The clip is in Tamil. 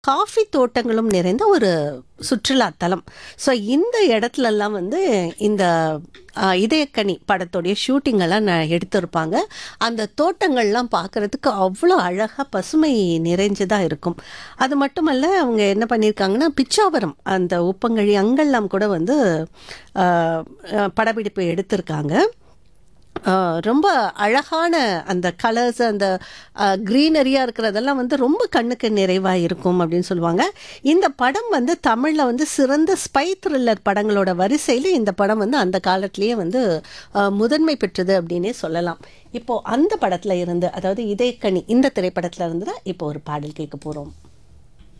காஃபி தோட்டங்களும் நிறைந்த ஒரு சுற்றுலா தலம் ஸோ இந்த இடத்துலலாம் வந்து இந்த ஆ, இதயக்கனி படத்துடைய ஷூட்டிங் எல்லாம் ந- எடுத்திருப்பாங்க அந்த தோட்டங்கள்லாம் பார்க்கறதுக்கு அவ்வளோ அழகாக பசுமை நிறைஞ்சதாக இருக்கும் அது மட்டுமல்ல அவங்க என்ன பண்ணியிருக்காங்கன்னா பிச்சாவரம் அந்த உப்பங்கழி அங்கெல்லாம் கூட வந்து ஆ, ஆ, படப்பிடிப்பு எடுத்திருக்காங்க ஆஹ் ரொம்ப அழகான அந்த கலர்ஸ் அந்த க்ரீனரியாக இருக்கிறதெல்லாம் வந்து ரொம்ப கண்ணுக்கு நிறைவாக இருக்கும் அப்படின்னு சொல்லுவாங்க இந்த படம் வந்து தமிழில் வந்து சிறந்த ஸ்பை த்ரில்லர் படங்களோட வரிசையில் இந்த படம் வந்து அந்த காலத்திலேயே வந்து ஆஹ் முதன்மை பெற்றது அப்படின்னே சொல்லலாம் இப்போ அந்த படத்தில் இருந்து அதாவது இதயக்கனி இந்த திரைப்படத்தில் இருந்து தான் இப்போ ஒரு பாடல் கேட்க போகிறோம்